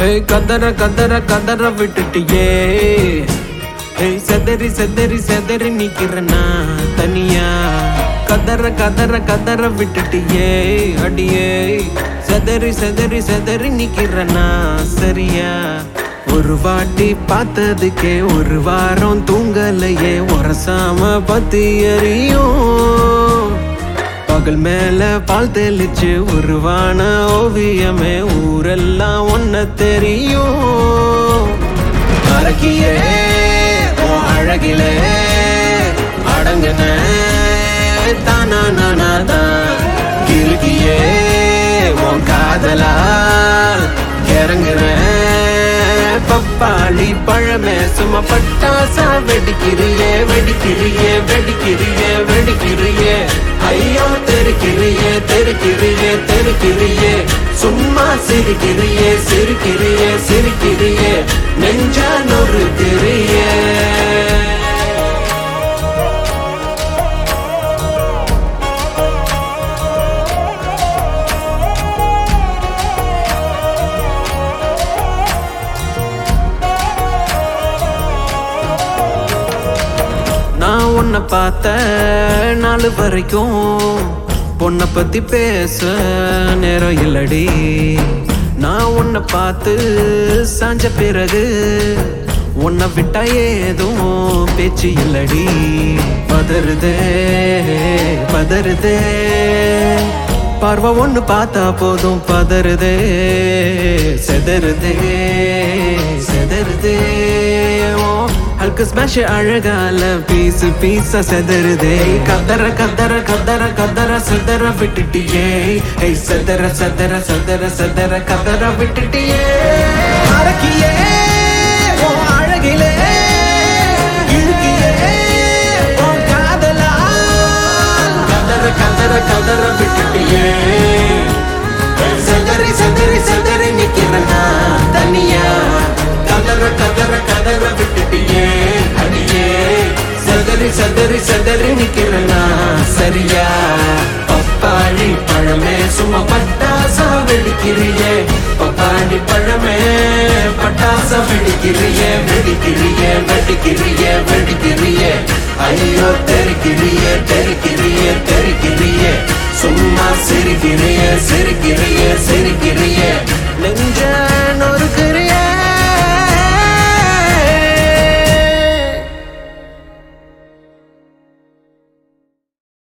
ஏய் கதற கதற கதற விட்டுட்டியே ஏய் செதறி செதறி செதறி நிக்கிறனா தனியா கதற கதற கதற விட்டுட்டியே அடியே செதறி செதறி செதறி நிக்கிறனா சரியா ஒரு வாட்டி பார்த்ததுக்கே ஒரு வாரம் தூங்கலையே உரசாம பத்தி எறியும் பகல் மேல பால் தெளிச்சு உருவான ஓவியமே ஊரெல்லாம் ஒன்ன தெரியும் அழகியே உன் அழகிலே அடங்குன தானா நானாதான் கிறுக்கியே உன் காதலால் இறங்குறேன் பப்பாளி பழமே சும்மா பட்டாசா வெடிக்கிறியே வெடிக்கிறியே வெடிக்கிறியே வெடிக்கிறியே ஐயோ தெருக்கிறியே தெருக்கிறியே தெருக்கிறியே சும்மா சிரிக்கிறியே சிரிக்கிறியே சிரிக்கிறியே நெஞ்ச நொறுக்கிறியே நான் உன்னை பார்த்த நாள் வரைக்கும் பொண்ணை பத்தி பேச நேரம் இல்லடி நான் உன்னை பார்த்து சாஞ்ச பிறகு உன்னை விட்டா ஏதும் பேச்சு இல்லடி பதறுதே பதறுதே பார்வை ஒண்ணு பார்த்தா போதும் பதறுதே செதறுதே செதறுதே ஓ ஹல்க ஸ்மாஷ் அழகால பீஸ் பீஸா செதறுதே கதற கதற கதற கதற செதற விட்டுட்டியே ஏய் செதற செதற செதற செதற கதற விட்டுட்டியே அடக்கியே ஓ அழகிலே இழுக்கியே ஓ காதலா கதற கதற கதற விட்டுட்டியே செதறி செதறி செதறி நிக்கிறனா தனியா கதற கதற கதற விட்டுட்டியே அடியே செதறி செதறி செதறி நிக்கிறனா சரியா பப்பாளி பழமே சும்மா பட்டாசா வெடிக்கிறியே பப்பாளி பழமே பட்டாசா வெடிக்கிறியே வெடிக்கிறியே வெடிக்கிறியே வெடிக்கிறியே ஐயோ தெறிக்கிறியே தெறிக்கிறியே தெறிக்கிறியே சும்மா சிரிக்கிறியே சிரிக்கிறியே